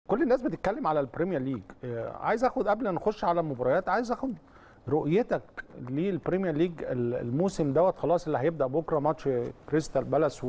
كل الناس بتتكلم على البريمير ليج آه، عايز اخد قبل ما نخش على المباريات عايز اخد رؤيتك للبريمير ليج ال- الموسم دوت خلاص اللي هيبدا بكره ماتش كريستال بالاس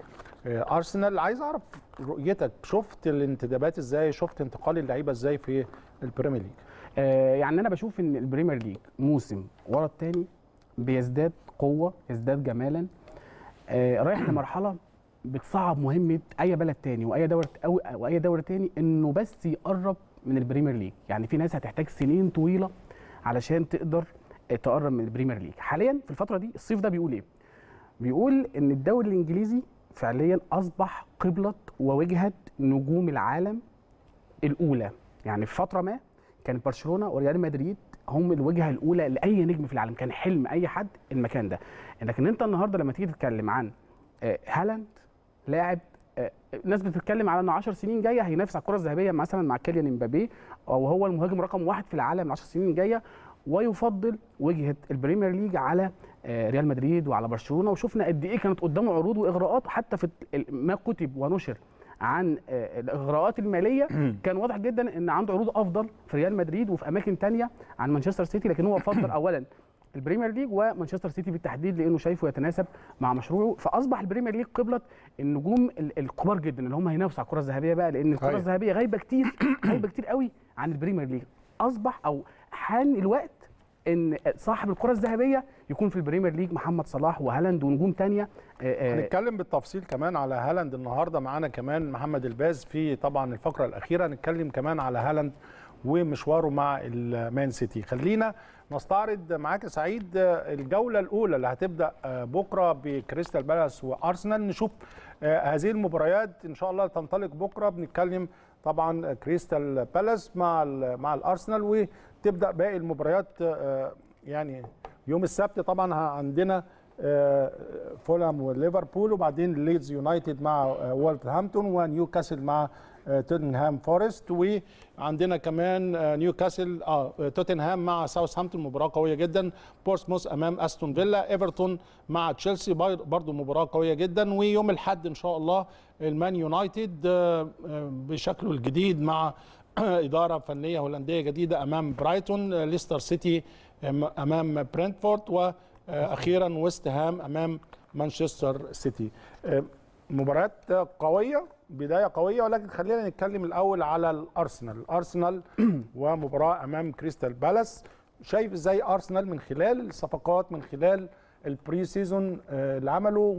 وارسنال عايز اعرف رؤيتك شفت الانتدابات ازاي شفت انتقال اللعيبه ازاي في البريمير ليج آه، يعني انا بشوف ان البريمير ليج موسم ورا التاني بيزداد قوه يزداد جمالا آه، رايح لمرحله بتصعب مهمه اي بلد تاني واي دوري أو واي دوري تاني انه بس يقرب من البريمير ليج يعني في ناس هتحتاج سنين طويله علشان تقدر آه، تقرب من البريمير ليج حاليا في الفتره دي الصيف ده بيقول ايه بيقول ان الدوري الانجليزي فعليا اصبح قبله ووجهه نجوم العالم الاولى يعني في فتره ما كان برشلونه وريال مدريد هم الوجهه الاولى لاي نجم في العالم كان حلم اي حد المكان ده لكن انت النهارده لما تيجي تتكلم عن آه، هالاند لاعب آه، الناس بتتكلم على انه 10 سنين جايه هينافس على الكره الذهبيه مثلا مع كيليان امبابي او هو المهاجم رقم واحد في العالم 10 سنين الجايه ويفضل وجهه البريمير ليج على آه، ريال مدريد وعلى برشلونه وشفنا قد ايه كانت قدامه عروض واغراءات حتى في ال- ما كتب ونشر عن آه، الاغراءات الماليه كان واضح جدا ان عنده عروض افضل في ريال مدريد وفي اماكن تانية عن مانشستر سيتي لكن هو فضل اولا البريمير ليج ومانشستر سيتي بالتحديد لانه شايفه يتناسب مع مشروعه فاصبح البريمير ليج قبله النجوم ال- الكبار جدا اللي هم هينافسوا على الكره الذهبيه بقى لان الكره أيوة. الذهبيه غايبه كتير غايبه كتير قوي عن البريمير ليج اصبح او حان الوقت ان صاحب الكره الذهبيه يكون في البريمير ليج محمد صلاح وهالاند ونجوم تانية آه، آه، هنتكلم بالتفصيل كمان على هالاند النهارده معانا كمان محمد الباز في طبعا الفقره الاخيره هنتكلم كمان على هالاند ومشواره مع المان سيتي خلينا نستعرض معاك يا سعيد الجوله الاولى اللي هتبدا بكره بكريستال بالاس وارسنال نشوف هذه المباريات ان شاء الله تنطلق بكره بنتكلم طبعا كريستال بالاس مع ال مع الارسنال وتبدا باقي المباريات يعني يوم السبت طبعا عندنا فولهام وليفربول وبعدين ليدز يونايتد مع وولفرهامبتون ونيوكاسل مع توتنهام فورست وعندنا كمان نيوكاسل اه توتنهام مع ساوثهامبتون مباراه قويه جدا بورسموث امام استون فيلا ايفرتون مع تشيلسي برضو مباراه قويه جدا ويوم الاحد ان شاء الله المان يونايتد بشكله الجديد مع اداره فنيه هولنديه جديده امام برايتون ليستر سيتي امام برنتفورد واخيرا ويست هام امام مانشستر سيتي مباريات قويه بدايه قويه ولكن خلينا نتكلم الاول على الارسنال الارسنال ومباراه امام كريستال بالاس شايف ازاي ارسنال من خلال الصفقات من خلال البري سيزون اللي عمله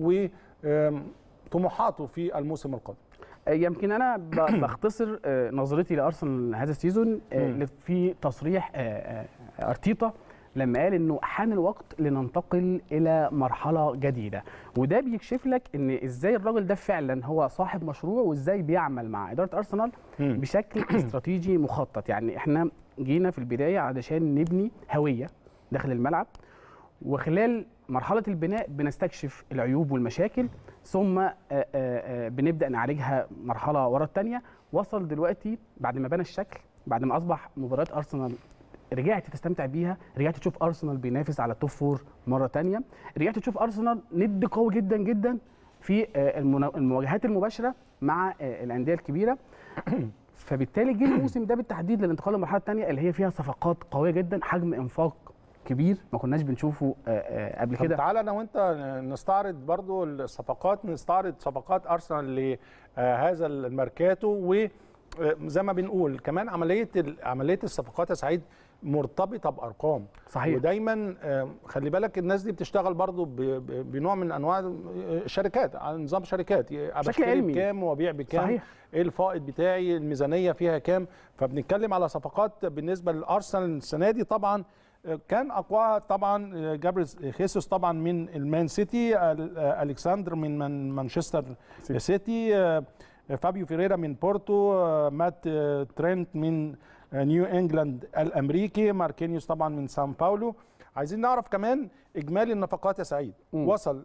وطموحاته في الموسم القادم يمكن انا بختصر نظرتي لارسنال هذا السيزون في تصريح ارتيتا لما قال انه حان الوقت لننتقل الى مرحله جديده وده بيكشف لك ان ازاي الراجل ده فعلا هو صاحب مشروع وازاي بيعمل مع اداره ارسنال بشكل استراتيجي مخطط يعني احنا جينا في البدايه علشان نبني هويه داخل الملعب وخلال مرحله البناء بنستكشف العيوب والمشاكل ثم بنبدا نعالجها مرحله ورا الثانيه وصل دلوقتي بعد ما بنى الشكل بعد ما اصبح مباريات ارسنال رجعت تستمتع بيها رجعت تشوف ارسنال بينافس على التوب فور مره تانية رجعت تشوف ارسنال ند قوي جدا جدا في المواجهات المباشره مع الانديه الكبيره فبالتالي جه الموسم ده بالتحديد للانتقال للمرحله الثانيه اللي هي فيها صفقات قويه جدا حجم انفاق كبير ما كناش بنشوفه قبل كده تعالى انا وانت نستعرض برضو الصفقات نستعرض صفقات ارسنال لهذا الماركاتو و زي ما بنقول كمان عمليه عمليه الصفقات يا سعيد مرتبطه بارقام صحيح ودايما خلي بالك الناس دي بتشتغل برضو بنوع من انواع الشركات على نظام شركات بشكل علمي بكام وابيع بكام صحيح. ايه الفائض بتاعي الميزانيه فيها كام فبنتكلم على صفقات بالنسبه للارسنال السنه دي طبعا كان اقواها طبعا جابريل خيسوس طبعا من المان سيتي الكسندر من مانشستر سيتي فابيو فيريرا من بورتو مات ترينت من نيو انجلاند الامريكي ماركينيوس طبعا من سان باولو عايزين نعرف كمان اجمالي النفقات يا سعيد م. وصل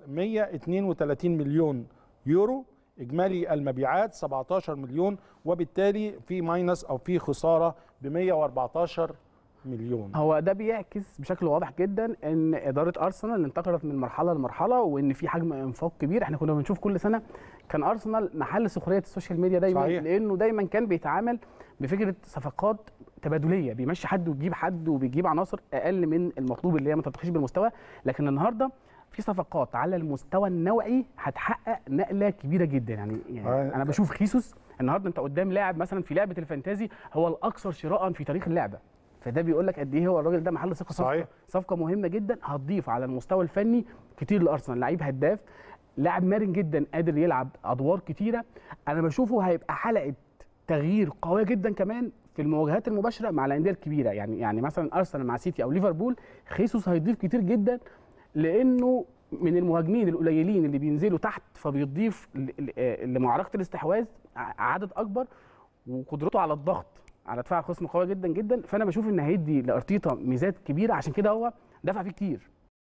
132 مليون يورو اجمالي المبيعات 17 مليون وبالتالي في ماينس او في خساره ب 114 مليون هو ده بيعكس بشكل واضح جدا ان اداره ارسنال انتقلت من مرحله لمرحله وان في حجم انفاق كبير احنا كنا بنشوف كل سنه كان ارسنال محل سخريه السوشيال ميديا دايما صحيح. لانه دايما كان بيتعامل بفكره صفقات تبادليه بيمشي حد ويجيب حد وبيجيب عناصر اقل من المطلوب اللي هي ما ترتقيش بالمستوى لكن النهارده في صفقات على المستوى النوعي هتحقق نقله كبيره جدا يعني, يعني آه. انا بشوف خيسوس النهارده انت قدام لاعب مثلا في لعبه الفانتازي هو الاكثر شراء في تاريخ اللعبه فده بيقول لك قد ايه هو الراجل ده محل ثقه صحيح. صفقه صفقه مهمه جدا هتضيف على المستوى الفني كتير لارسنال لعيب هداف لاعب مرن جدا قادر يلعب ادوار كتيره انا بشوفه هيبقى حلقه تغيير قويه جدا كمان في المواجهات المباشره مع الانديه الكبيره يعني يعني مثلا ارسنال مع سيتي او ليفربول خيسوس هيضيف كتير جدا لانه من المهاجمين القليلين اللي بينزلوا تحت فبيضيف ل- ل- لمعركه الاستحواذ ع- عدد اكبر وقدرته على الضغط على دفاع الخصم قويه جدا جدا فانا بشوف ان هيدي لارتيتا ميزات كبيره عشان كده هو دفع فيه كتير